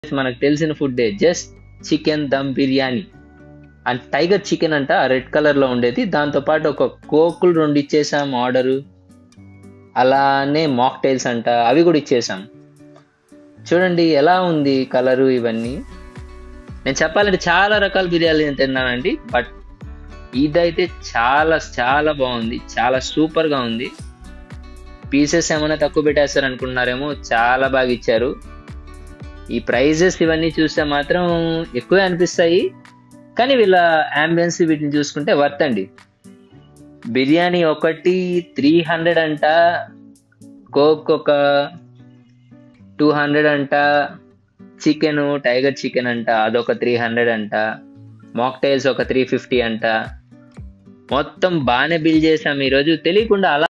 మనకు తెలిసిన ఫుడ్డే just chicken dum biryani and tiger chicken అంట రెడ్ కలర్ లో ఉండేది దాంతో పాటు ఒక కోకులు రెండు ఇచ్చేసాం ఆర్డర్ అలానే మాక్ టైల్స్ అంట అవి కూడా ఇచ్చేసాం చూడండి ఎలా ఉంది కలరు ఇవన్నీ నేను చెప్పాలంటే చాలా రకాల బిర్యానీ నేను తిన్నానండి బట్ ఇదైతే చాలా చాలా బాగుంది చాలా సూపర్ గా ఉంది పీసెస్ ఏమైనా తక్కువ పెట్టేస్తారు అనుకుంటున్నారేమో చాలా బాగా ఇచ్చారు ఈ ప్రైజెస్ ఇవన్నీ చూస్తే మాత్రం ఎక్కువే అనిపిస్తాయి కానీ వీళ్ళ అంబియన్స్ వీటిని చూసుకుంటే వర్త్ అండి బిర్యానీ ఒకటి త్రీ హండ్రెడ్ అంట కోక్ ఒక టూ హండ్రెడ్ అంట చికెన్ టైగర్ చికెన్ అంట అదొక త్రీ హండ్రెడ్ అంట మాక్టైల్స్ ఒక త్రీ ఫిఫ్టీ అంట మొత్తం బాగానే బిల్ చేసాం ఈరోజు తెలియకుండా అలా